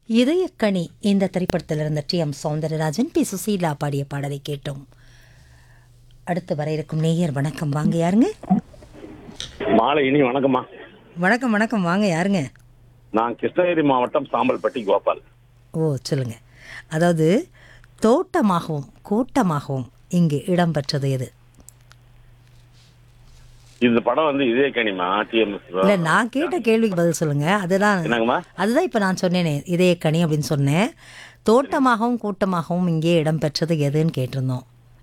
இதயக்கனி இந்த திரைப்படத்தில் இருந்த T M Soundararajan P Susheela பாடிய பாடலை கேட்டோம் அடுத்து வர இருக்கும் நேயர் வணக்கம் வாங்க யாருங்க மாலை இனி வணக்கம்மா வணக்கம் வணக்கம் வாங்க யாருங்க நான் கிருஷ்ணகிரி மாவட்டம் சாம்பல்பட்டி கோபால் ஓ சொல்லுங்க அதாவது தோட்டமாகவும் கூட்டமாகவும் இங்கு இடம்பெற்றது எது இந்த படம் வந்து இதே கனிமா டிஎம்எஸ் இல்ல நான் கேட்ட கேள்விக்கு பதில் சொல்லுங்க அதுதான் என்னங்கம்மா அதுதான் இப்ப நான் சொன்னேனே இதயக்கனி அப்படின்னு சொன்னேன் தோட்டமாகவும் கூட்டமாகவும் இங்கே இடம்பெற்றது எதுன்னு கேட்டிருந்தோம்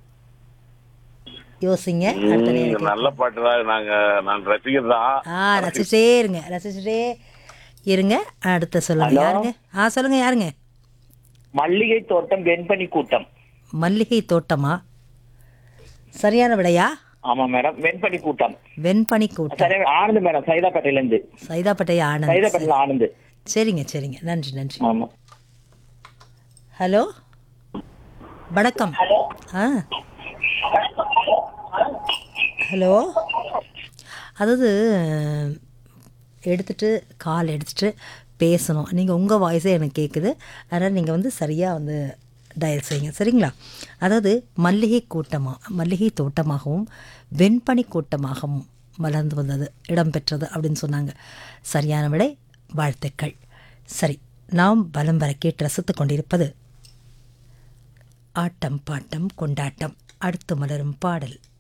யோசிங்க அடுத்த ம், நேரம் நல்ல பாட்டு தான் நாங்க நான் ரசிகர் தான் ஆ ரசிச்சிட்டே இருங்க ரசிச்சுட்டே இருங்க அடுத்த சொல்லுங்க யாருங்க ஆ சொல்லுங்க யாருங்க மல்லிகை தோட்டம் வெண்பனி கூட்டம் மல்லிகை தோட்டமா சரியான விடையா ஆமா மேடம் வெண்பனி கூட்டம் வெண்பனி கூட்டம் சரி ஆனந்த் மேடம் சைதாப்பேட்டையில இருந்து சைதாப்பேட்டை ஆனந்த் சைதாப்பேட்டையில ஆனந்த் சரிங்க சரிங்க நன்றி நன்றி ஆமா ஹலோ வணக்கம் ஆ ஹலோ அதாவது எடுத்துட்டு கால் எடுத்துட்டு பேசணும் நீங்கள் உங்கள் வாய்ஸே எனக்கு கேட்குது அதனால் நீங்கள் வந்து சரியாக வந்து டயல் செய்யுங்க சரிங்களா அதாவது மல்லிகை கூட்டமாக மல்லிகை தோட்டமாகவும் வெண்பனி கூட்டமாகவும் மலர்ந்து வந்தது இடம்பெற்றது அப்படின்னு சொன்னாங்க சரியான விடை வாழ்த்துக்கள் சரி நாம் பலம் வர கேட்டு ரசித்துக் கொண்டிருப்பது ஆட்டம் பாட்டம் கொண்டாட்டம் அடுத்து மலரும் பாடல்